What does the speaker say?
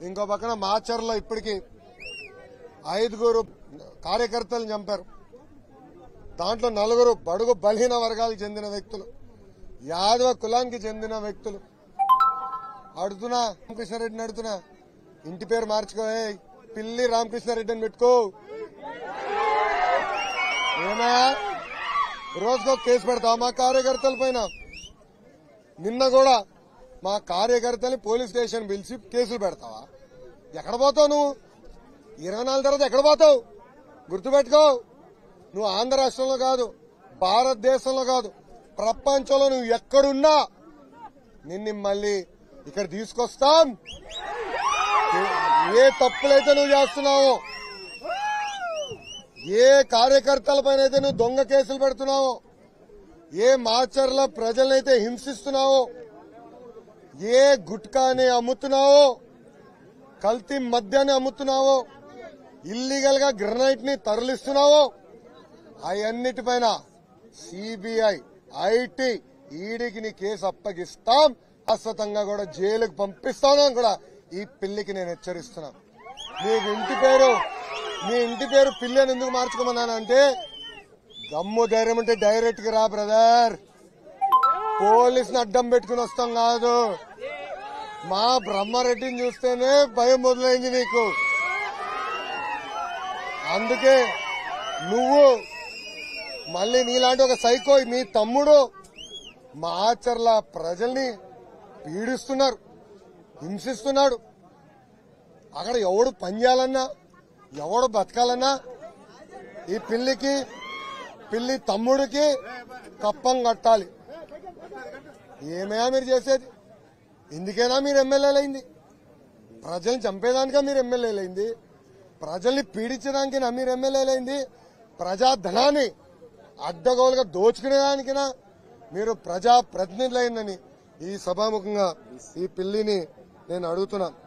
ఇంకో పక్కన మాచర్లో ఇప్పటికి ఐదుగురు కార్యకర్తలు చంపారు దాంట్లో నలుగురు బడుగు బలహీన వర్గాలకు చెందిన వ్యక్తులు యాదవ కులానికి చెందిన వ్యక్తులు అడుగుతున్నా రామకృష్ణారెడ్డిని అడుగుతున్నా ఇంటి పేరు మార్చుకో ఏయ్, పిల్లి రామకృష్ణారెడ్డి అని పెట్టుకో ఏమయ్యా రోజుకో కేసు పెడతావు మా కార్యకర్తల పైన నిన్న కూడా మా కార్యకర్తల్ని పోలీస్ స్టేషన్ పిలిచి కేసులు పెడతావా ఎక్కడ పోతావు నువ్వు ఇరవై నాలుగు తర్వాత ఎక్కడ పోతావు గుర్తుపెట్టుకో నువ్వు ఆంధ్ర రాష్ట్రంలో కాదు భారతదేశంలో కాదు ప్రపంచంలో నువ్వు ఎక్కడున్నా నిన్ను మళ్ళీ ఇక్కడ తీసుకొస్తాం ఏ తప్పులైతే నువ్వు చేస్తున్నావో ఏ కార్యకర్తల పైన అయితే నువ్వు దొంగ కేసులు పెడుతున్నావో ఏ మాచర్ల ప్రజలనైతే హింసిస్తున్నావో ఏ గుట్కాని అమ్ముతున్నావో కల్తీ మద్యాన్ని అమ్ముతున్నావో ఇల్లీగల్ గా గ్రనైట్ ని తరలిస్తున్నావో అవన్నిటిపైన సిబిఐ ఐటీ ఈడీకి నీ కేసు అప్పగిస్తాం శాశ్వతంగా కూడా జైలుకు పంపిస్తానని కూడా ఈ పిల్లికి నేను హెచ్చరిస్తున్నా మీకు ఇంటి పేరు మీ ఇంటి పేరు పిల్లి అని ఎందుకు మార్చుకోమన్నానంటే గమ్ము ధైర్యం అంటే డైరెక్ట్ గా రా బ్రదర్ పోలీసుని అడ్డం పెట్టుకుని వస్తాం కాదు మా బ్రహ్మారెడ్డిని చూస్తేనే భయం మొదలైంది నీకు అందుకే నువ్వు మళ్ళీ నీలాంటి ఒక సైకో మీ తమ్ముడు మా ఆచర్ల ప్రజల్ని పీడిస్తున్నారు హింసిస్తున్నాడు అక్కడ ఎవడు పని చేయాలన్నా ఎవడు బతకాలన్నా ఈ పిల్లికి పిల్లి తమ్ముడికి కప్పం కట్టాలి ఏమయ్యా మీరు చేసేది ఎందుకైనా మీరు ఎమ్మెల్యేలైంది ప్రజల్ని చంపేదానికా మీరు ఎమ్మెల్యేలైంది ప్రజల్ని పీడించడానికి నా మీరు ఎమ్మెల్యేలైంది ప్రజాధనాన్ని అడ్డగోలుగా దోచుకునేదానికినా మీరు ప్రజా ప్రతినిధులైందని ఈ సభాముఖంగా ఈ పిల్లిని నేను అడుగుతున్నాను